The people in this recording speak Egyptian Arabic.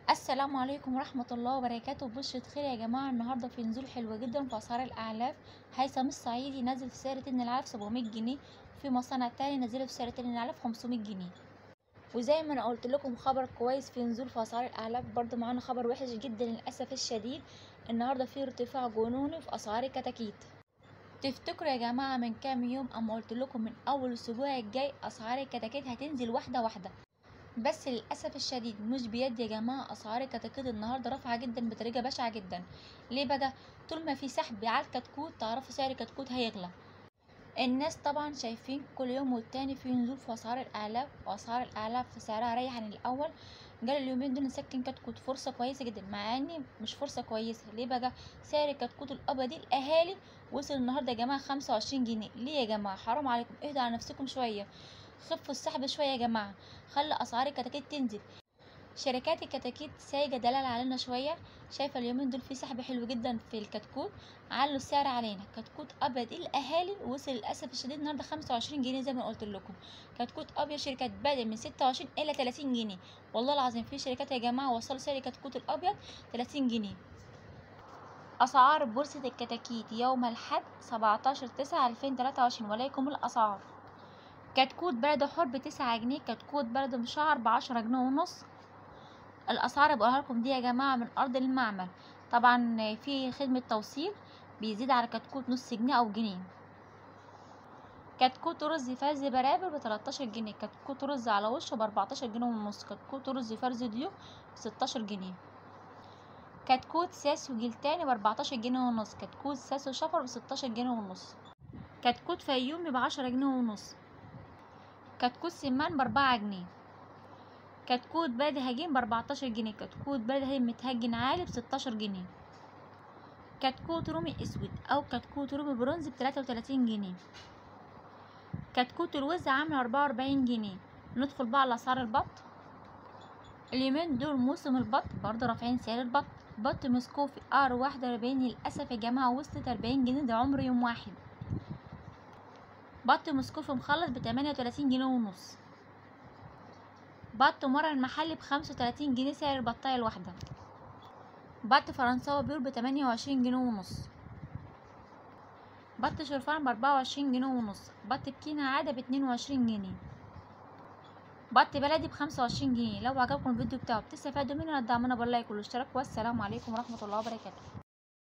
السلام عليكم ورحمة الله وبركاته بشرة خير يا جماعة النهاردة في نزول حلو جدا في أسعار الأعلاف هيثم الصعيدي نازل في سعر تن العلف 700 جنيه في مصانع تاني نزله في سعر تن العلف 500 جنيه وزي ما انا قلت لكم خبر كويس في نزول في اسعار الاعلاف برضه معانا خبر وحش جدا للاسف الشديد النهارده في ارتفاع جنوني في اسعار الكتاكيت تفتكروا يا جماعه من كام يوم اما قلت لكم من اول الاسبوع الجاي اسعار الكتاكيت هتنزل واحده واحده بس للاسف الشديد مش بيد يا جماعه اسعار الكتاكيت النهارده رافعه جدا بطريقه بشعه جدا ليه بقى طول ما في سحب على الكتكوت تعرفوا سعر الكتكوت هيغلى الناس طبعا شايفين كل يوم والتاني في نزول في اسعار الاعلاف واسعار الاعلاف في سعرها رايح عن الاول قال اليومين دول نسكن كتكوت فرصه كويسه جدا مع اني مش فرصه كويسه ليه بقى سعر الكتكوت الابيض الاهالي وصل النهارده يا جماعه خمسة وعشرين جنيه ليه يا جماعه حرام عليكم اهدوا على نفسكم شويه خفوا السحب شويه يا جماعه خلي اسعار الكتاكيت تنزل شركات الكتاكيت سايجة دلال علينا شوية شايفة اليومين دول في سحب حلو جدا في الكتكوت علوا السعر علينا كتكوت أبيض الأهالي وصل للأسف الشديد النهاردة خمسة وعشرين جنيه زي ما قلت لكم كتكوت أبيض شركات بادئ من ستة وعشرين إلى تلاتين جنيه والله العظيم في شركات يا جماعة وصلوا سعر الكتكوت الأبيض تلاتين جنيه أسعار بورصة الكتاكيت يوم الحد سبعتاشر تسعة ألفين تلاتة وعشرين وليكم الأسعار كتكوت برد حر بتسعة جنيه كتكوت برد مشعر بعشرة جنيه ونص الاسعار بقولها لكم دي يا جماعه من ارض المعمل طبعا في خدمه توصيل بيزيد على كتكوت نص جنيه او جنيه كتكوت رز فرز برابر ب 13 جنيه كتكوت رز على وشه ب 14 جنيه ونص كتكوت رز فرز ديو ب 16 جنيه كتكوت ساسو جيل تاني ب 14 جنيه ونص كتكوت ساسو شفر ب 16 جنيه ونص كتكوت فيومي ب 10 جنيه ونص كتكوت سمان ب 4 جنيه كتكوت بلدي هجين بأربعتاشر جنيه كتكوت بلدي متهجن عالي بستاشر جنيه كتكوت رومي اسود او كتكوت رومي برونز بتلاتة وتلاتين جنيه كتكوت الوز عامل اربعة واربعين جنيه ندخل بقى على اسعار البط اليومين دول موسم البط برضه رافعين سعر البط بط مسكوفي ار واحدة واربعين للأسف يا جماعة وصلت اربعين جنيه ده عمر يوم واحد بط مسكوفي مخلص بتمانية وتلاتين جنيه ونص بط مرة المحلي بخمسة وتلاتين جنيه سعر البطاية الواحدة بط فرنساوي بيور بتمانية وعشرين جنيه ونص بط شرفان بأربعة وعشرين جنيه ونص بط بكينة عادة باتنين وعشرين جنيه بط بلدي بخمسة وعشرين جنيه لو عجبكم الفيديو بتاعه بتستفادوا منه ندعمونا باللايك والاشتراك والسلام عليكم ورحمة الله وبركاته